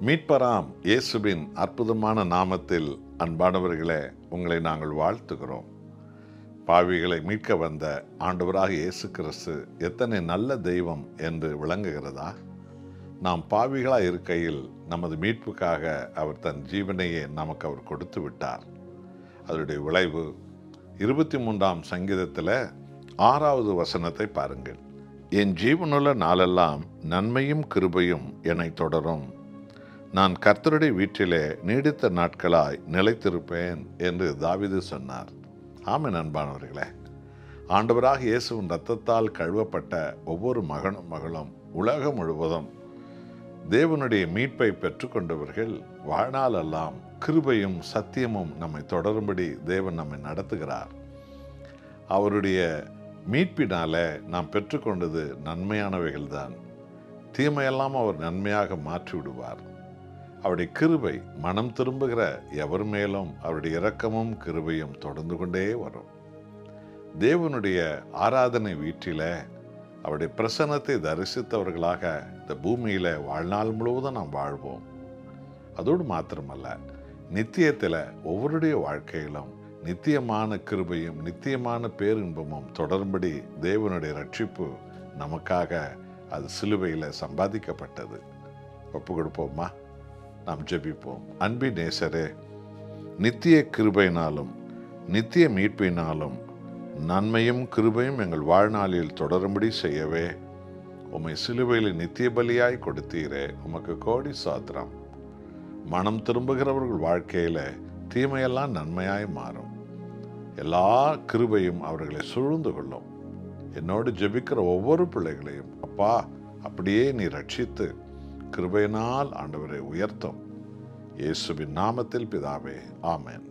மீட்பராம் இயேசுவின் அற்புதமான நாமத்தில் அன்பானவர்களே உங்களை நாங்கள் வாழ்த்துகிறோம் பாவிகளை மீட்க வந்த ஆண்டவராக இயேசு கிறிஸ்து எத்தனை நல்ல தெய்வம் என்று விளங்குகிறதா நாம் பாவிகளாக இருக்கையில் நமது மீட்புக்காக அவர் தன் ஜீவனையே நமக்கு அவர் கொடுத்து விட்டார் அதனுடைய விளைவு இருபத்தி மூன்றாம் சங்கீதத்தில் ஆறாவது வசனத்தை பாருங்கள் என் ஜீவனுள்ள நாளெல்லாம் நன்மையும் கிருபையும் என்னை தொடரும் நான் கர்த்தருடைய வீட்டிலே நீடித்த நாட்களாய் நிலைத்திருப்பேன் என்று தாவிது சொன்னார் ஆமென் அன்பானவர்களே ஆண்டவராக இயேசுவின் இரத்தத்தால் கழுவப்பட்ட ஒவ்வொரு மகனும் மகளும் உலகம் முழுவதும் தேவனுடைய மீட்பை பெற்றுக்கொண்டவர்கள் வாழ்நாளெல்லாம் கிருபையும் சத்தியமும் நம்மை தொடரும்படி தேவன் நம்மை நடத்துகிறார் அவருடைய மீட்பினால நாம் பெற்றுக்கொண்டது நன்மையானவைகள்தான் தீமையெல்லாம் அவர் நன்மையாக மாற்றி விடுவார் அவருடைய கிருபை மனம் திரும்புகிற எவர் மேலும் அவருடைய இரக்கமும் கிருபையும் தொடர்ந்து கொண்டே வரும் தேவனுடைய ஆராதனை வீட்டில அவருடைய பிரசன்னத்தை தரிசித்தவர்களாக இந்த பூமியில வாழ்நாள் முழுவதும் நாம் வாழ்வோம் அதோடு மாத்திரமல்ல நித்தியத்தில் ஒவ்வொருடைய வாழ்க்கையிலும் நித்தியமான கிருபையும் நித்தியமான பேரின்பமும் தொடரும்படி தேவனுடைய ரட்சிப்பு நமக்காக அது சிலுவையில் சம்பாதிக்கப்பட்டது ஒப்பு கொடுப்போமா நாம் ஜெபிப்போம் அன்பின் நேசரே நித்திய கிருபையினாலும் நித்திய மீட்பினாலும் நன்மையும் கிருபையும் எங்கள் வாழ்நாளில் தொடரும்படி செய்யவே உம்மை சிலுவையில் நித்திய பலியாய் கொடுத்தீரே உமக்கு கோடி சாத்திரம் மனம் திரும்புகிறவர்கள் வாழ்க்கையில தீமையெல்லாம் நன்மையாய் மாறும் எல்லா கிருபையும் அவர்களை சூழ்ந்து கொள்ளும் என்னோடு ஜெபிக்கிற ஒவ்வொரு பிள்ளைகளையும் அப்பா அப்படியே நீ ரட்சித்து கிருபையினால் ஆண்டவரை உயர்த்தும் இயேசுவின் நாமத்தில் பிதாவே ஆமென்